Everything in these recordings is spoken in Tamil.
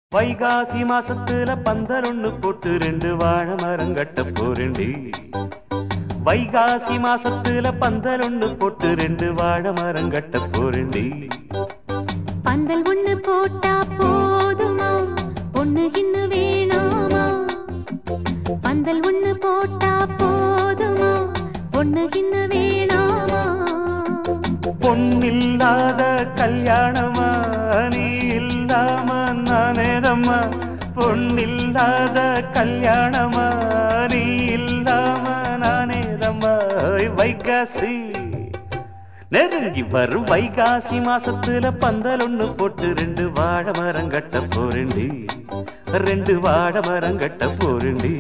வைகாசி மாசத்துல பந்தல் ஒண்ணு போட்டு ரெண்டு வாழை மரம் கட்ட போறேண்டி வைகாசி மாசத்துல பந்தல் ஒண்ணு போட்டு ரெண்டு வாழை மரம் கட்ட போறேண்டி பந்தல் ஒண்ணு போட்டா போதுமா பொண்ணு கிண்ணு வேணாமா பந்தல் ஒண்ணு போட்டா போதுமா பொண்ணு கிண்ணு வேணாமா பொன்னில்லாத கல்யாணமா நீ இல்லாம நானேதம்மா பொன்னில்லாத கல்யாணமா நீ இல்லாம நானேதம்மா ஓய் வைகாசி நெருங்கி வரும் வைகாசி மாசத்துல பந்தல் ஒண்ணு போட்டு ரெண்டு வாழை மரம் கட்ட போறேண்டி ரெண்டு வாழை மரம் கட்ட போறேண்டி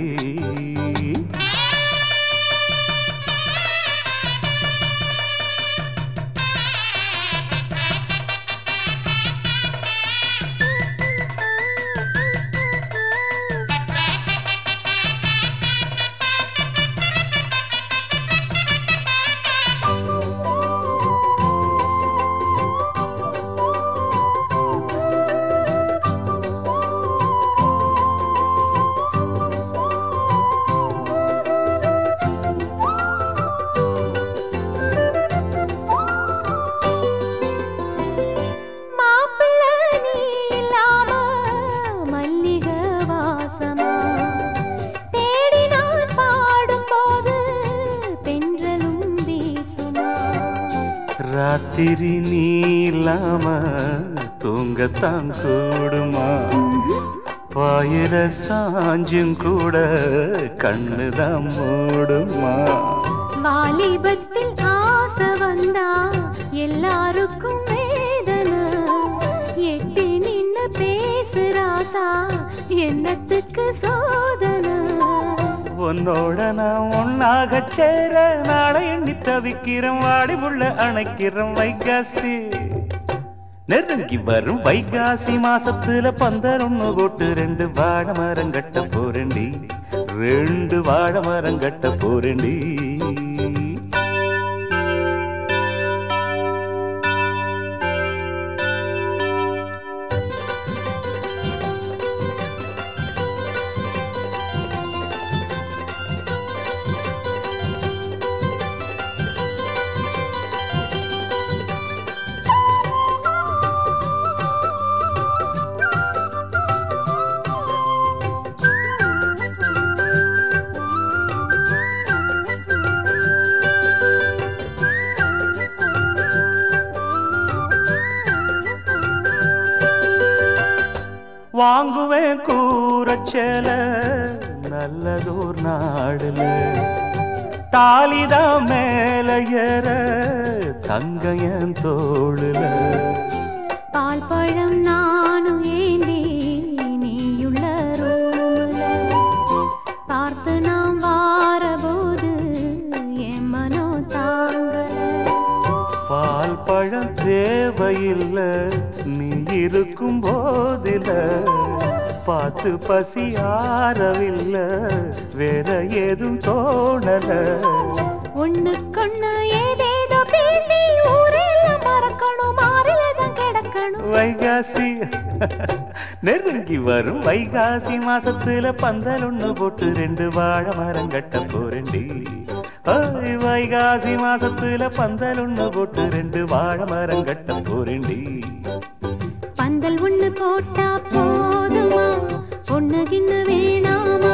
மாப்பிள்ள நீ இல்லாம மல்லிகை வாசமா தேடி நான் பாடும்போது தென்றலும் வீசுமா ராத்திரி நீ இல்லாம தூங்கத்தான் கூடுமா பாயிர சாஞ்சும் கூட கண்ணுதான் மூடுமா வாலிபத்தில் ஆசை வந்தா எல்லாருக்கும் வேதனை எட்டி நின்னு பேசுறாசா என்னத்துக்கு சோதனை உன்னோட நான் ஒன்னாக சேர நாளை எண்ணி தவிக்கிறோம் வாடி உள்ள அணைக்கிறோம் வைகாசி நெருங்கி வரும் வைகாசி மாசத்துல பந்தல் ஒண்ணு போட்டு ரெண்டு வாழை மரம் கட்ட போறேண்டி ரெண்டு வாழை மரம் கட்ட போறேண்டி வாங்குவேன் கூரச்சேல நல்லதோர் நாடுல தாலிதான் மேல ஏற தங்கையன் தோளுல பால் பழம் நானும் ஏந்தி நீயுள்ள ரூமுல பார்த்து நாம் வாரபோது என் மனோ தாங்கல பால் பழம் தேவையில்லை நீ இருக்கும் போதில பார்த்து பசி ஆறவில்லை வேற ஏதும் தோணல ஒண்ணுக்கொண்ணு ஏதேதோ பேசி ஊரெல்லாம் மறக்கணும் மாறியதான் கிடக்கணும் வைகாசி நெருங்கி வரும் வைகாசி மாசத்துல பந்தல் ஒண்ணு போட்டு ரெண்டு வாழை மரம் கட்ட போறேண்டி ஓய், வைகாசி மாசத்துல பந்தல் ஒண்ணு போட்டு ரெண்டு வாழை மரம் கட்ட போறேண்டி பந்தல் ஒண்ணு போட்டா போதுமா பொண்ணு கிண்ணு வேணாமா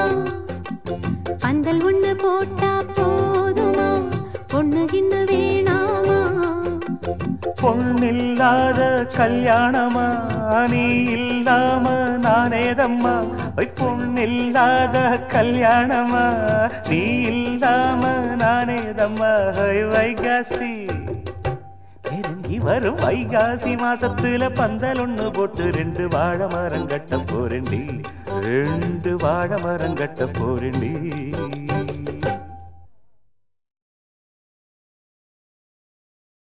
பந்தல் ஒண்ணு போட்டா போதுமா பொண்ணு கிண்ணு வேணாமா பொண்ணில்லாத கல்யாணமா நீ இல்லாம நானேதம்மா ஒய் பொண்ணில்லாத கல்யாணமா நீ இல்லாம நானேதம்மா ஒய் வைகாசி நெருங்கி வரும் வைகாசி மாசத்துல பந்தல் ஒண்ணு போட்டு ரெண்டு வாழை மரம் கட்ட போறேண்டி ரெண்டு வாழை மரம் கட்ட போறேண்டி